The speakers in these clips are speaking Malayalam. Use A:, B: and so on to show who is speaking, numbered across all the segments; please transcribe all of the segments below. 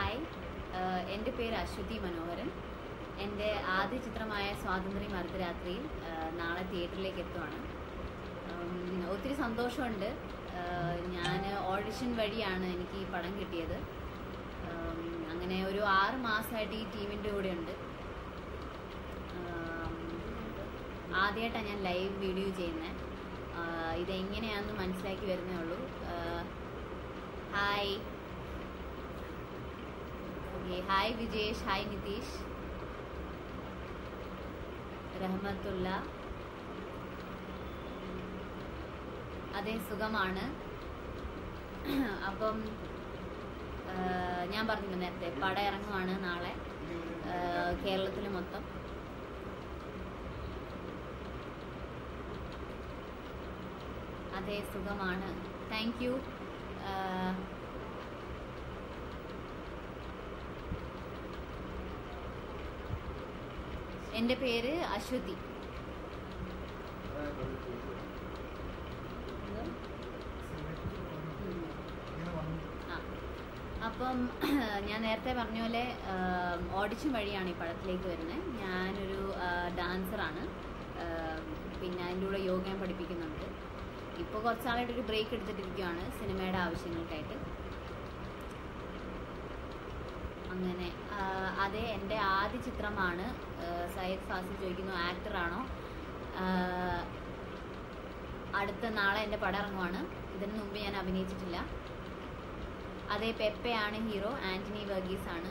A: ഹായ് ആഹ് എൻ്റെ പേര് അശ്വതി മനോഹരൻ എൻ്റെ ആദ്യ ചിത്രമായ സ്വാതന്ത്ര്യം അർദ്ധരാത്രിയിൽ ആഹ് നാളെ തിയേറ്ററിലേക്ക് എത്തുവാണ് ഉം, ഒത്തിരി സന്തോഷമുണ്ട് ഞാൻ ഓഡിഷൻ വഴിയാണ് എനിക്ക് ഈ പടം കിട്ടിയത് ഉം, അങ്ങനെ ഒരു ആറ് മാസമായിട്ട് ഈ ടീമിൻ്റെ കൂടെ ഉണ്ട് ആദ്യമായിട്ടാണ് ഞാൻ ലൈവ് വീഡിയോ ചെയ്യുന്നത് ഇതെങ്ങനെയാണെന്ന് മനസ്സിലാക്കി വരുന്നേ ഉള്ളൂ ആഹ് hi okay hi Vijesh hi Nitheesh Rahmathulla അതെ സുഖമാണ് അപ്പം ആ, ഞാൻ പറഞ്ഞില്ല നേരത്തെ പടം ഇറങ്ങുവാണ് നാളെ കേരളത്തിൽ മൊത്തം അതെ സുഖമാണ് താങ്ക് യു എൻ്റെ പേര് അശ്വതി ആ അപ്പം ഞാൻ നേരത്തെ പറഞ്ഞ പോലെ ഓഡിഷൻ വഴിയാണ് ഈ പടത്തിലേക്ക് വരുന്നത് ഞാനൊരു ഡാൻസറാണ് പിന്നെ അതിൻ്റെ കൂടെ യോഗയും പഠിപ്പിക്കുന്നുണ്ട് ഇപ്പോൾ കുറച്ചാളായിട്ട് ഒരു ബ്രേക്ക് എടുത്തിട്ടിരിക്കുകയാണ് സിനിമയുടെ ആവശ്യങ്ങൾക്കായിട്ട് അങ്ങനെ ആ, അതെ എൻ്റെ ആദ്യ ചിത്രമാണ് ആ, സയ്യിദ് ഫാസിൽ ചോദിക്കുന്നു ആക്ടറാണോ അടുത്ത നാളെ എൻ്റെ പടം ഇറങ്ങുവാണ് ഇതിന് മുമ്പ് ഞാൻ അഭിനയിച്ചിട്ടില്ല അതെ പെപ്പയാണ് ഹീറോ ആന്റണി വർഗീസ് ആണ്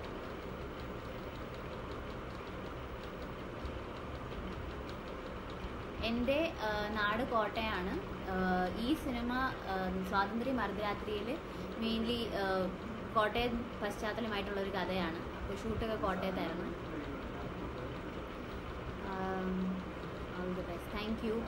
A: എൻ്റെ ആ, നാട് കോട്ടയാണ് ആ, ഈ സിനിമ ആ, സ്വാതന്ത്ര്യം അർദ്ധരാത്രിയിൽ മെയിൻലി കോട്ടയം പശ്ചാത്തലമായിട്ടുള്ള ഒരു കഥയാണ് അപ്പോൾ ഷൂട്ടൊക്കെ കോട്ടയത്തായിരുന്നു all the best thank you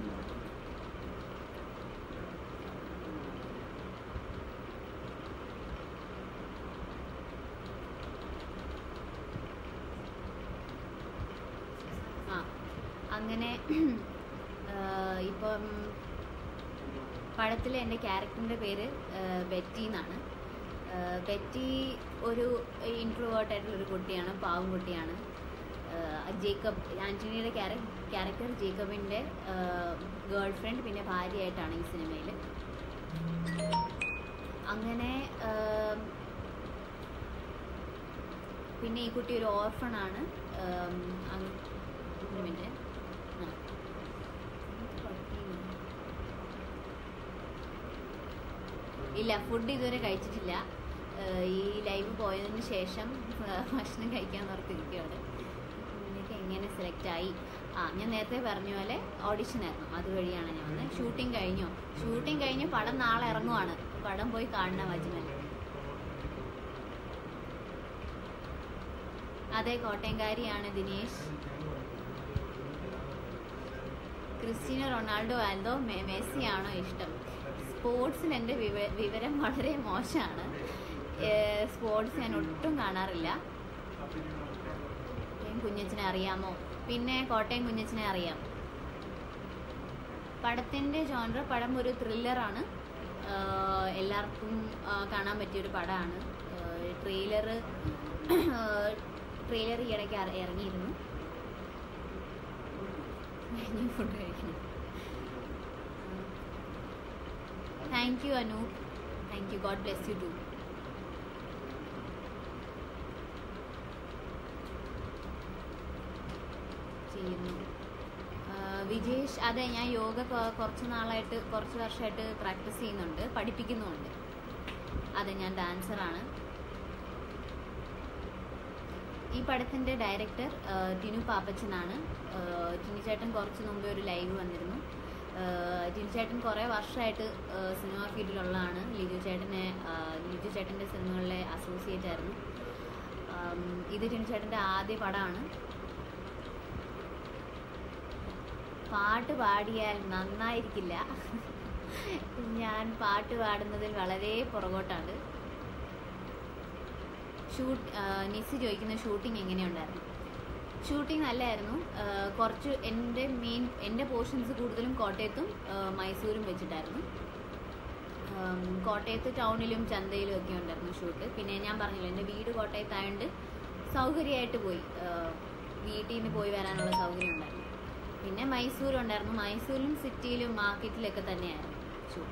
A: ആ അങ്ങനെ ആഹ് ഇപ്പം പടത്തിൽ എൻ്റെ ക്യാരക്ടറിൻ്റെ പേര് ആഹ് ബെറ്റി എന്നാണ് ആഹ് ബെറ്റി ഒരു ഇൻട്രോവേർട്ട് ആയിട്ടുള്ള ഒരു കുട്ടിയാണ് പാവം കുട്ടിയാണ് ആഹ് ജേക്കബ് ആൻ്റണിയുടെ ക്യാരക്ടർ ജേക്കബിൻ്റെ ഗേൾ ഫ്രണ്ട് പിന്നെ ഭാര്യയായിട്ടാണ് ഈ സിനിമയിൽ അങ്ങനെ ആഹ് പിന്നെ ഈ കുട്ടി ഒരു ഓർഫണാണ് മിനിറ്റ് ആ. ഇല്ല ഫുഡ് ഇതുവരെ കഴിച്ചിട്ടില്ല ഏഹ് ഈ ലൈവ് പോയതിന് ശേഷം ഏഹ് ഭക്ഷണം കഴിക്കാൻ ഓർത്തിരിക്കുകയാണ് എനിക്ക് എങ്ങനെ സെലക്ട് ആയി ആ ഞാൻ നേരത്തെ പറഞ്ഞ പോലെ ഓഡിഷൻ ആയിരുന്നു അതുവഴിയാണ് ഞാൻ വന്നത് ഷൂട്ടിംഗ് കഴിഞ്ഞു ഷൂട്ടിംഗ് കഴിഞ്ഞ് പടം നാളെ ഇറങ്ങുവാണ് പടം പോയി കാണണം അജ്മൽ അതെ കോട്ടയംകാരിയാണ് ദിനേശ് ക്രിസ്റ്റീനോ റൊണാൾഡോ ആൽദോ മെ- മെസ്സിയാണോ ഇഷ്ടം സ്പോർട്സിൽ എൻ്റെ വിവ വിവരം വളരെ മോശമാണ് സ്പോർട്സ് ഞാൻ ഒട്ടും കാണാറില്ല കോട്ടയം കുഞ്ഞച്ചനെ അറിയാമോ പിന്നെ കോട്ടയം കുഞ്ഞച്ചനെ അറിയാം പടത്തിൻ്റെ ജോൺറ പടം ഒരു ത്രില്ലറാണ് എല്ലാവർക്കും ആ, കാണാൻ പറ്റിയൊരു പടമാണ് ട്രെയിലർ ട്രെയിലർ ഈ ഇടയ്ക്ക് ഇറ- ഇറങ്ങിയിരുന്നു ഇനി ഫുഡ് കഴിക്കണം thank you Anoop thank you God bless you too ചെയ്യുന്നു ആ, വിജേഷ് അതെ ഞാൻ യോഗ കൊ- കുറച്ച് നാളായിട്ട് കുറച്ച് വർഷമായിട്ട് പ്രാക്ടീസ് ചെയ്യുന്നുണ്ട് പഠിപ്പിക്കുന്നുമുണ്ട് അതെ ഞാൻ ഡാൻസറാണ് ഈ പടത്തിൻ്റെ ഡയറക്ടർ ആ, ടിനു പാപ്പച്ചനാണ് ആ, ടിനു ചേട്ടൻ കുറച്ച് മുമ്പേ ഒരു ലൈവ് വന്നിരുന്നു ആ, ടിനു ചേട്ടൻ കുറേ വർഷമായിട്ട് ആ, സിനിമ ഫീൽഡിലുള്ളതാണ് ലിജു ചേട്ടനെ ആ, ലിജു ചേട്ടൻ്റെ സിനിമകളിലെ അസോസിയേറ്റ് ആയിരുന്നു ആം, ഇത് ടിനു ചേട്ടൻ്റെ ആദ്യ പടമാണ് പാട്ട് പാടിയാൽ നന്നായിരിക്കില്ല ഞാൻ പാട്ട് പാടുന്നതിൽ വളരെ പുറകോട്ടാണ് ഷൂട്ട് നിസ് ചോദിക്കുന്ന ഷൂട്ടിംഗ് എങ്ങനെയുണ്ടായിരുന്നു ഷൂട്ടിംഗ് നല്ലതായിരുന്നു ആ, കുറച്ച് എൻ്റെ മെയിൻ എൻ്റെ പോർഷൻസ് കൂടുതലും കോട്ടയത്തും ആ, മൈസൂരും വെച്ചിട്ടായിരുന്നു ഉം, കോട്ടയത്ത് ടൗണിലും ചന്തയിലും ഒക്കെ ഉണ്ടായിരുന്നു ഷൂട്ട് പിന്നെ ഞാൻ പറഞ്ഞില്ല എൻ്റെ വീട് കോട്ടയത്തായതുകൊണ്ട് സൗകര്യമായിട്ട് പോയി ഏഹ്, വീട്ടിൽ നിന്ന് പോയി വരാനുള്ള സൗകര്യം ഉണ്ടായിരുന്നു പിന്നെ മൈസൂരുണ്ടായിരുന്നു മൈസൂരിലും സിറ്റിയിലും മാർക്കറ്റിലൊക്കെ തന്നെയായിരുന്നു ഷൂട്ട്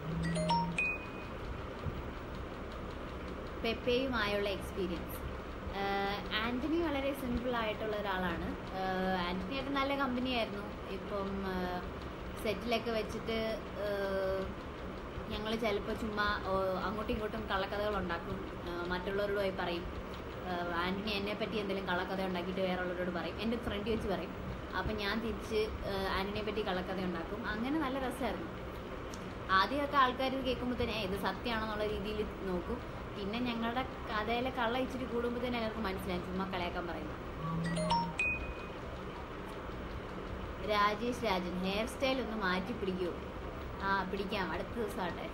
A: പെപ്പയുമായുള്ള എക്സ്പീരിയൻസ് ആൻ്റണി വളരെ സിമ്പിൾ ആയിട്ടുള്ള ഒരാളാണ് ആഹ് ആൻ്റണി ആയിട്ട് നല്ല കമ്പനിയായിരുന്നു ഇപ്പം സെറ്റിലൊക്കെ വെച്ചിട്ട് ഞങ്ങൾ ചിലപ്പോൾ ചുമ്മാ ആഹ് അങ്ങോട്ടും ഇങ്ങോട്ടും കള്ളക്കഥകൾ ഉണ്ടാക്കും ആഹ് മറ്റുള്ളവരോട് പോയി പറയും ആഹ് ആൻ്റണി എന്നെ പറ്റി എന്തെങ്കിലും കള്ളക്കഥ ഉണ്ടാക്കിയിട്ട് വേറെ ഉള്ളവരോട് പറയും എൻ്റെ ഫ്രണ്ട് വെച്ച് പറയും അപ്പം ഞാൻ തിരിച്ച് ആഹ് ആൻ്റണിയെ പറ്റി കള്ളക്കഥ ഉണ്ടാക്കും അങ്ങനെ നല്ല രസമായിരുന്നു ആദ്യമൊക്കെ ആൾക്കാർ ഇത് കേൾക്കുമ്പോൾ തന്നെ "ഏ, ഇത് സത്യമാണെന്നുള്ള രീതിയിൽ നോക്കും പിന്നെ ഞങ്ങളുടെ കഥയിലെ കള്ള ഇച്ചിരി കൂടുമ്പോൾ തന്നെ എല്ലാവർക്കും മനസ്സിലായി ചുമ്മാ കളയാക്കാൻ പറയുന്നു രാജേഷ് രാജൻ ഹെയർ സ്റ്റൈൽ ഒന്ന് മാറ്റി പിടിക്കുമോ ആ പിടിക്കാം അടുത്ത ദിവസമാട്ടെ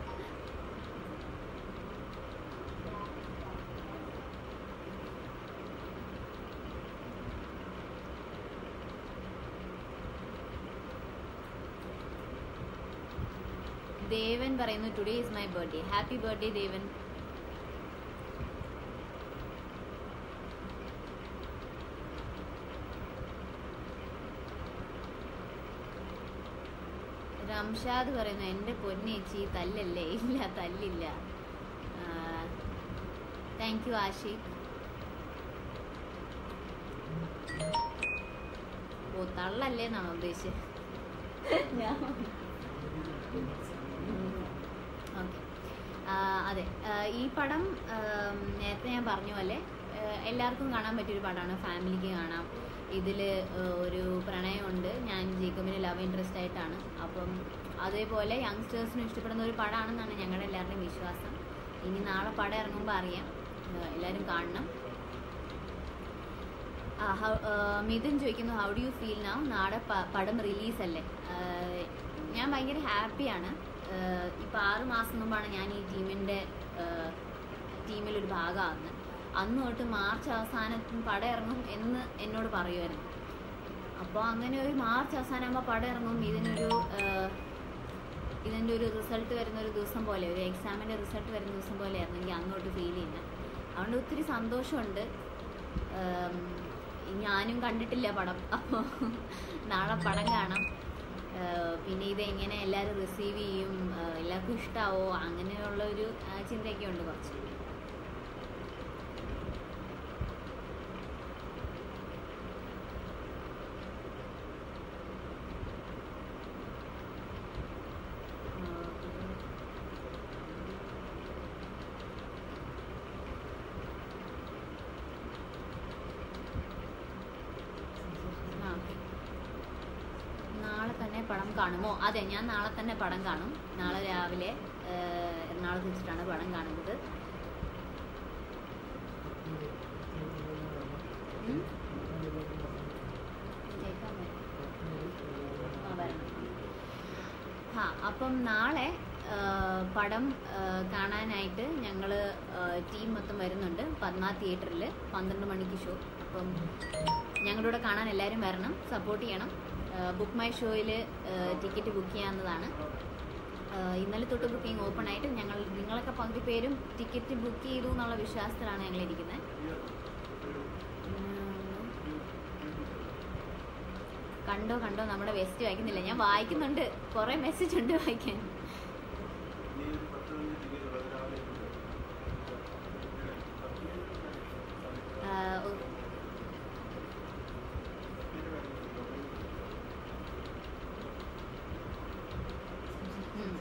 A: ദേവൻ പറയുന്നു today is my birthday happy birthday Devan Ramshad പറയുന്നു എൻ്റെ പൊന്നേച്ചി തല്ലല്ലേ ഇല്ല തല്ലില്ല താങ്ക് യു ആഷിഖ് ഓ തള്ളല്ലേ എന്നാണോ ഉദ്ദേശിച്ചത് ഞാൻ ഓക്കെ അതെ ആ, ഈ പടം ആം, നേരത്തെ ഞാൻ പറഞ്ഞ പോലെ ആ, എല്ലാവർക്കും കാണാൻ പറ്റിയൊരു പടമാണ് ഫാമിലിക്ക് കാണാം ഇതിൽ ഒരു പ്രണയമുണ്ട് ഞാൻ ജേക്കബിന് ലവ് ഇൻട്രസ്റ്റ് ആയിട്ടാണ് അപ്പം അതേപോലെ യങ്സ്റ്റേഴ്സിനും ഇഷ്ടപ്പെടുന്ന ഒരു പടമാണെന്നാണ് ഞങ്ങളുടെ എല്ലാവരുടെയും വിശ്വാസം ഇനി നാളെ പടം ഇറങ്ങുമ്പോൾ അറിയാം ആ, എല്ലാവരും കാണണം ആ, ഹൗ- ആ, മിഥുൻ ചോദിക്കുന്നു how do you feel now നാളെ പ- പടം റിലീസല്ലേ ഞാൻ ഭയങ്കര ഹാപ്പിയാണ് ഇപ്പം ആറ് മാസം മുമ്പാണ് ഞാൻ ഈ ടീമിൻ്റെ ടീമിലൊരു ഭാഗമാകുന്നത് അന്ന് തൊട്ട് മാർച്ച് അവസാനത്തിന് പടം ഇറങ്ങും എന്ന് എന്നോട് പറയുമായിരുന്നു അപ്പോൾ അങ്ങനെ ഒരു മാർച്ച് അവസാനമാകുമ്പോൾ പടം ഇറങ്ങും ഇതിനൊരു ആ, ഇതിൻ്റെ ഒരു റിസൾട്ട് വരുന്ന ഒരു ദിവസം പോലെ ഒരു എക്സാമിൻ്റെ റിസൾട്ട് വരുന്ന ദിവസം പോലെയായിരുന്നു എനിക്ക് അങ്ങോട്ട് ഫീൽ ചെയ്യുന്നത് അതുകൊണ്ട് ഒത്തിരി സന്തോഷമുണ്ട് ഉം, ഞാനും കണ്ടിട്ടില്ല പടം അപ്പോൾ നാളെ പടം കാണാം ഏഹ് പിന്നെ ഇത് എങ്ങനെ എല്ലാവരും റിസീവ് ചെയ്യും ഏഹ് എല്ലാവർക്കും ഇഷ്ടാവോ അങ്ങനെയുള്ള ഒരു ആ, ചിന്തയൊക്കെ ഉണ്ട് കുറച്ച് ആ, okay. നാളെ തന്നെ പടം കാണുമോ അതെ ഞാൻ നാളെ തന്നെ പടം കാണും നാളെ രാവിലെ ഏഹ്, എറണാകുളത്ത് വെച്ചിട്ടാണ് പടം കാണുന്നത് ഉം? കേൾക്കാൻ പറ്റും. ആ, വരണം. ആ അപ്പം നാളെ ആ, പടം ആ, കാണാനായിട്ട് ഞങ്ങൾ ടീം മൊത്തം വരുന്നുണ്ട് പദ്മ തിയേറ്ററിൽ പന്ത്രണ്ട് മണിക്ക് ഷോ അപ്പം ഞങ്ങളുടെ കൂടെ കാണാൻ എല്ലാവരും വരണം സപ്പോർട്ട് ചെയ്യണം ബുക്ക് മൈ ഷോയിൽ ടിക്കറ്റ് ബുക്ക് ചെയ്യാവുന്നതാണ് ആ, ഇന്നലെ തൊട്ട് ബുക്കിംഗ് ഓപ്പൺ ആയിട്ട് ഞങ്ങൾ നിങ്ങളൊക്കെ പകുതി പേരും ടിക്കറ്റ് ബുക്ക് ചെയ്തു എന്നുള്ള വിശ്വാസത്തിലാണ് ഞങ്ങൾ ഇരിക്കുന്നത് കണ്ടോ കണ്ടോ നമ്മുടെ വെസ്റ്റ് വായിക്കുന്നില്ല ഞാൻ വായിക്കുന്നുണ്ട് കുറേ മെസ്സേജ് ഉണ്ട് വായിക്കാൻ ആ, ഒ- ഉം.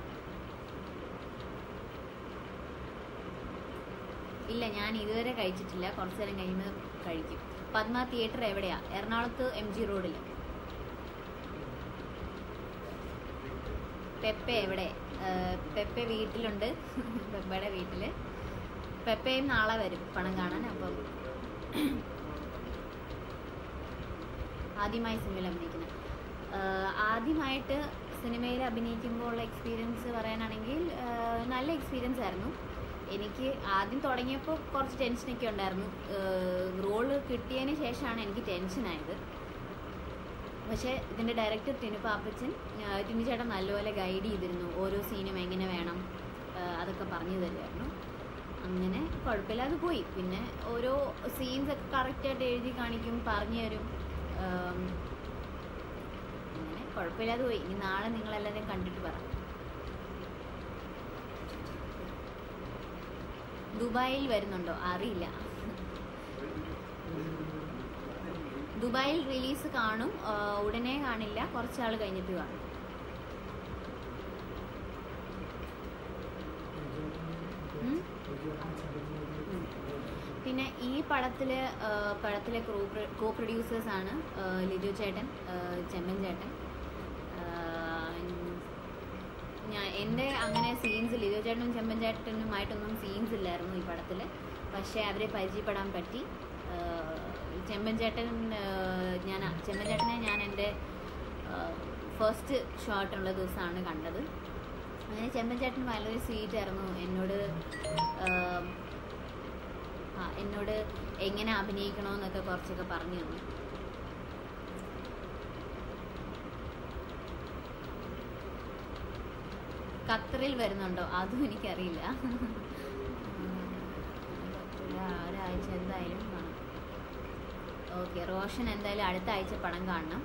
A: ഇല്ല ഞാൻ ഇതുവരെ കഴിച്ചിട്ടില്ല കുറച്ചു നേരം കഴിയുമ്പോൾ കഴിക്കും പദ്മ തിയേറ്റർ എവിടെയാ എറണാകുളത്ത് എം ജി റോഡിൽ പെപ്പെ എവിടെ ഏഹ് പെപ്പെ വീട്ടിലുണ്ട് പെപ്പയുടെ വീട്ടിൽ പെപ്പയും നാളെ വരും പണം കാണാൻ അപ്പം ആദ്യമായി സിനിമയിൽ അഭിനയിക്കുന്നത് ആഹ് ആദ്യമായിട്ട് സിനിമയിൽ അഭിനയിക്കുമ്പോൾ ഉള്ള എക്സ്പീരിയൻസ് പറയാനാണെങ്കിൽ ആഹ് നല്ല എക്സ്പീരിയൻസ് ആയിരുന്നു എനിക്ക് ആദ്യം തുടങ്ങിയപ്പോൾ കുറച്ച് ടെൻഷനൊക്കെ ഉണ്ടായിരുന്നു റോള് കിട്ടിയതിന് ശേഷമാണ് എനിക്ക് ടെൻഷനായത് പക്ഷേ ഇതിൻ്റെ ഡയറക്ടർ ടിനു പാപ്പച്ചൻ ആ, ടിനു ചേട്ടൻ നല്ലപോലെ ഗൈഡ് ചെയ്തിരുന്നു ഓരോ സീനും എങ്ങനെ പറഞ്ഞു തരുമായിരുന്നു അങ്ങനെ കുഴപ്പമില്ലാതെ പോയി പിന്നെ ഓരോ സീൻസ് ഒക്കെ കറക്റ്റായിട്ട് എഴുതി കാണിക്കും പറഞ്ഞു തരും ആം, അങ്ങനെ കുഴപ്പമില്ലാതെ പോയി ഇനി നാളെ നിങ്ങളെല്ലാവരും കണ്ടിട്ട് പറ ദുബായിൽ വരുന്നുണ്ടോ അറിയില്ല ദുബായിൽ റിലീസ് കാണും ആ, ഉടനെ കാണില്ല കുറച്ചാൾ കഴിഞ്ഞിട്ട് കാണും ഉം? ഉം. പിന്നെ ഈ പടത്തില് ആ, പടത്തിലെ കോ പ്രൊഡ്യൂസേഴ്സ് ആണ് ആ, ലിജു ചേട്ടൻ ആ, ചെമ്മൻ ചേട്ടൻ ആ, ഞാൻ എൻ്റെ അങ്ങനെ സീൻസ് ലിജു ചേട്ടനും ചെമ്മൻ ചേട്ടനുമായിട്ടൊന്നും സീൻസ് ഇല്ലായിരുന്നു ഈ പടത്തിൽ പക്ഷേ അവരെ പരിചയപ്പെടാൻ പറ്റി ആ, ചെമ്മൻ ചേട്ടൻ ആ, ഞാൻ ചെമ്മൻ ചേട്ടനെ ഞാൻ എൻ്റെ ഫസ്റ്റ് ഷോട്ടുള്ള ദിവസമാണ് കണ്ടത് അങ്ങനെ ചെമ്മൻ ചേട്ടൻ വളരെ സ്വീറ്റ് ആയിരുന്നു എന്നോട് ആം, ആ എന്നോട് എങ്ങനെ അഭിനയിക്കണമെന്നൊക്കെ കുറച്ചൊക്കെ പറഞ്ഞു തന്നു ഖത്തറിൽ വരുന്നുണ്ടോ അതും എനിക്കറിയില്ല ഉം, പറ്റില്ല ഒരാഴ്ച എന്തായാലും കാണും ഓക്കെ റോഷൻ എന്തായാലും അടുത്ത ആഴ്ച പടം കാണണം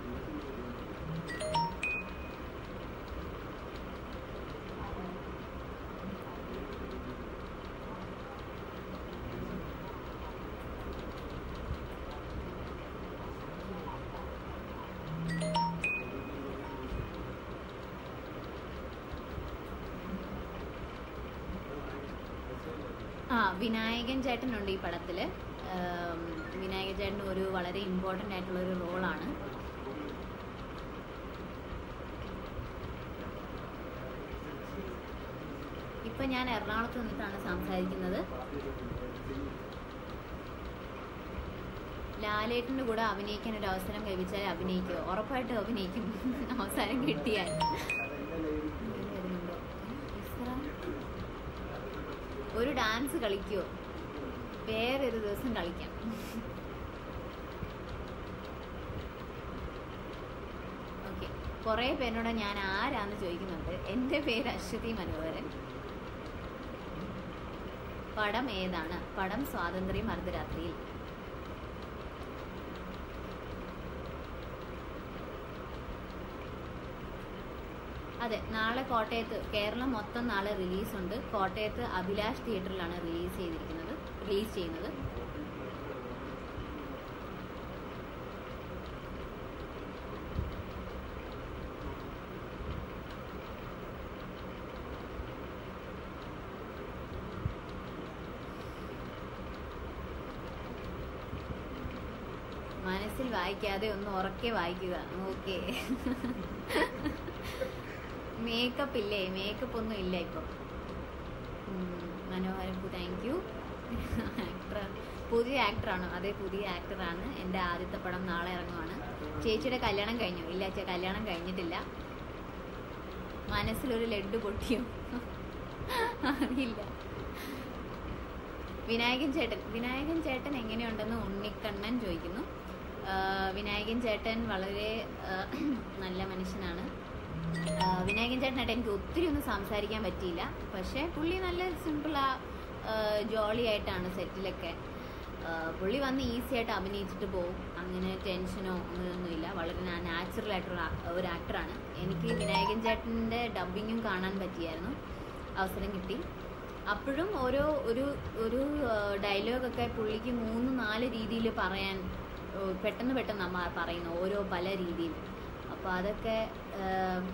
A: ആ വിനായകൻ ചേട്ടനുണ്ട് ഈ പടത്തില് ആം, വിനായകൻ ചേട്ടൻ ഒരു വളരെ ഇമ്പോർട്ടൻ്റ് ആയിട്ടുള്ള ഒരു റോളാണ് ഇപ്പൊ ഞാൻ എറണാകുളത്ത് നിന്നിട്ടാണ് സംസാരിക്കുന്നത് ലാലേട്ടൻ്റെ കൂടെ അഭിനയിക്കാൻ ഒരു അവസരം ലഭിച്ചാൽ അഭിനയിക്കുമോ ഉറപ്പായിട്ടും അഭിനയിക്കും അവസരം കിട്ടിയാൽ വരുന്നുണ്ടോ ഇസ്ര ഒരു ഡാൻസ് കളിക്കുമോ വേറൊരു ദിവസം കളിക്കാം ഓക്കെ കുറേ പേരോട് ഞാൻ ആരാന്ന് ചോദിക്കുന്നുണ്ട് എൻ്റെ പേര് അശ്വതി മനോഹരൻ പടം ഏതാണ് പടം സ്വാതന്ത്ര്യം അർദ്ധരാത്രിയിൽ അതെ നാളെ കോട്ടയത്ത് കേരളം മൊത്തം നാളെ റിലീസുണ്ട് കോട്ടയത്ത് അഭിലാഷ് തിയേറ്ററിലാണ് റിലീസ് ചെയ്തിരിക്കുന്നത് റിലീസ് ചെയ്യുന്നത് മനസ്സിൽ വായിക്കാതെ ഒന്ന് ഉറക്കെ വായിക്കുക ഓക്കെ മേക്കപ്പ് ഇല്ലേ മേക്കപ്പ് ഒന്നും ഇല്ല ഇപ്പം ഉം, മനോഹരൻ താങ്ക് യു ആക്ടർ പുതിയ ആക്ടറാണോ അതെ പുതിയ ആക്ടറാണ് എൻ്റെ ആദ്യത്തെ പടം നാളെ ഇറങ്ങുവാണ് ചേച്ചിയുടെ കല്യാണം കഴിഞ്ഞു ഇല്ല ചേ കല്യാണം കഴിഞ്ഞിട്ടില്ല മനസ്സിലൊരു ലഡ്ഡു പൊട്ടിയോ അറിയില്ല വിനായകൻ ചേട്ടൻ വിനായകൻ ചേട്ടൻ എങ്ങനെയുണ്ടെന്ന് ഉണ്ണിക്കണ്ണൻ ചോദിക്കുന്നു ആ, വിനായകൻ ചേട്ടൻ വളരെ ആ, നല്ല മനുഷ്യനാണ് ആ, വിനായകൻ ചേട്ടനായിട്ട് എനിക്ക് ഒത്തിരി ഒന്നും സംസാരിക്കാൻ പറ്റിയില്ല പക്ഷേ പുള്ളി നല്ല സിമ്പിളാ ജോളി ആയിട്ടാണ് സെറ്റിലൊക്കെ ആ, പുള്ളി വന്ന് ഈസി ആയിട്ട് അഭിനയിച്ചിട്ട് പോകും അങ്ങനെ ടെൻഷനോ അങ്ങനെയൊന്നുമില്ല വളരെ നാച്ചുറൽ ആയിട്ടുള്ള ആ- ഒരു ആക്ടറാണ് എനിക്ക് വിനായകൻ ചേട്ടൻ്റെ ഡബിങ്ങും കാണാൻ പറ്റിയായിരുന്നു അവസരം കിട്ടി അപ്പോഴും ഓരോ ഒരു ഒരു ഡയലോഗൊക്കെ പുള്ളിക്ക് മൂന്ന് നാല് രീതിയിൽ പറയാൻ ഓ, പെട്ടെന്ന് പെട്ടെന്ന് അമ്മ പറയുന്നു ഓരോ പല രീതിയിൽ അപ്പോൾ അതൊക്കെ ആ,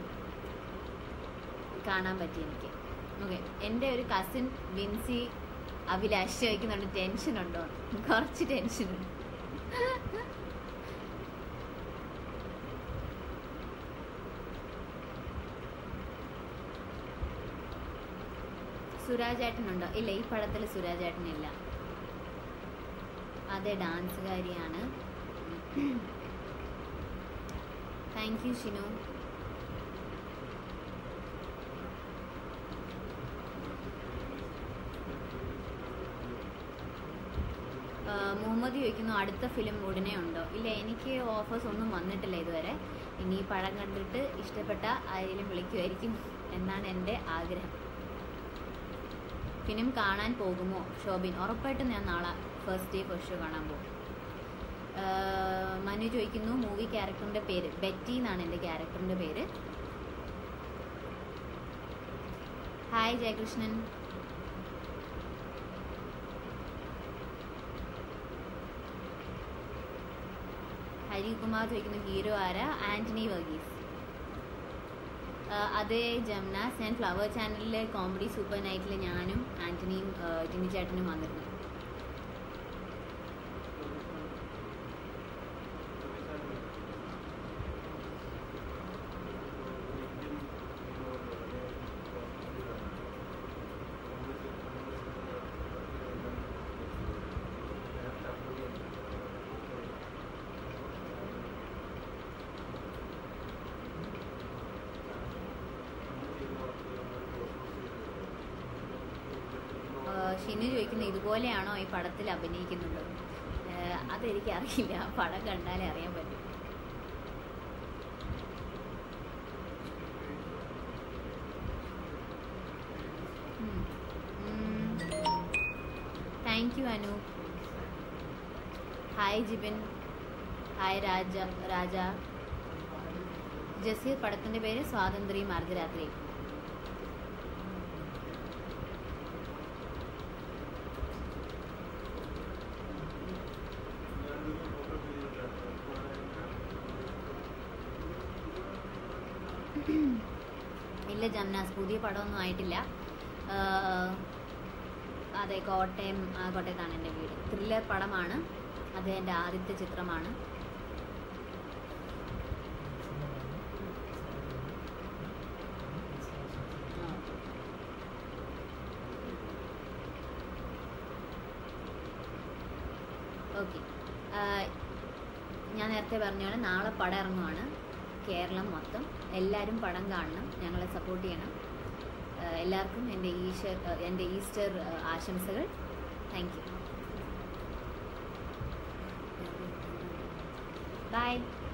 A: കാണാൻ പറ്റി എനിക്ക് ഓക്കെ എൻ്റെ ഒരു കസിൻ വിൻസി അഭിലാഷ് ചോദിക്കുന്നുണ്ട് ടെൻഷൻ ഉണ്ടോ കുറച്ച് ടെൻഷനുണ്ട് സുരാജേട്ടനുണ്ടോ ഇല്ല ഈ പടത്തിൽ സുരാജേട്ടനില്ല അതെ ഡാൻസുകാരിയാണ് താങ്ക് യു ഷിനു ആ, മുഹമ്മദ് ചോദിക്കുന്നു അടുത്ത ഫിലിം ഉടനെ ഉണ്ടോ ഇല്ല എനിക്ക് ഓഫേഴ്സ് ഒന്നും വന്നിട്ടില്ല ഇതുവരെ ഇനി ഈ പടം കണ്ടിട്ട് ഇഷ്ടപ്പെട്ട ആരെങ്കിലും വിളിക്കുമായിരിക്കും എന്നാണ് എൻ്റെ ആഗ്രഹം ഫിലിം കാണാൻ പോകുമോ ഷോബിൻ ഉറപ്പായിട്ടും ഞാൻ നാളെ ഫസ്റ്റ് ഡേ ഫസ്റ്റ് ഷോ കാണാൻ പോകും ആഹ് മനു ചോദിക്കുന്നു മൂവി ക്യാരക്ടറിൻ്റെ പേര് ബെറ്റി എന്നാണ് എൻ്റെ ക്യാരക്ടറിൻ്റെ പേര് ഹായ് ജയകൃഷ്ണൻ ഹരികുമാർ ചോദിക്കുന്നു ഹീറോ ആരാ ആന്റണി വർഗീസ് ആഹ് അതെ ജംനാസ് ഞാൻ ഫ്ലവർ ചാനലിലെ കോമഡി സൂപ്പർ നൈറ്റിൽ ഞാനും ആന്റണിയും ആഹ് ജിമ്മി ചേട്ടനും വന്നിരുന്നു ആഹ് ഷിനു ചോദിക്കുന്നു ഇതുപോലെയാണോ ഈ പടത്തിൽ അഭിനയിക്കുന്നത് ആഹ് അതെനിക്ക് അറിയില്ല പടം കണ്ടാലേ അറിയാൻ പറ്റും thank you Anu hi Jibin hi Raja Raja Jaseer പടത്തിൻ്റെ പേര് സ്വാതന്ത്ര്യം അർദ്ധരാത്രി ഇല്ല ജംനാസ് പുതിയ പടമൊന്നും ആയിട്ടില്ല ആഹ് അതെ കോട്ടയം ആ, കോട്ടയത്താണ് എൻ്റെ വീട് ത്രില്ലർ പടമാണ് അത് എൻ്റെ ആദ്യത്തെ ചിത്രമാണ് ഓക്കെ ഞാൻ നേരത്തെ പറഞ്ഞ നാളെ പടം ഇറങ്ങുവാണ് കേരളം മൊത്തം എല്ലാവരും പടം കാണണം ഞങ്ങളെ സപ്പോർട്ട് ചെയ്യണം ആഹ് എല്ലാവർക്കും എൻ്റെ ഈസ്റ്റർ എൻ്റെ ഈസ്റ്റർ ആഹ് ആശംസകൾ താങ്ക് യു ബൈ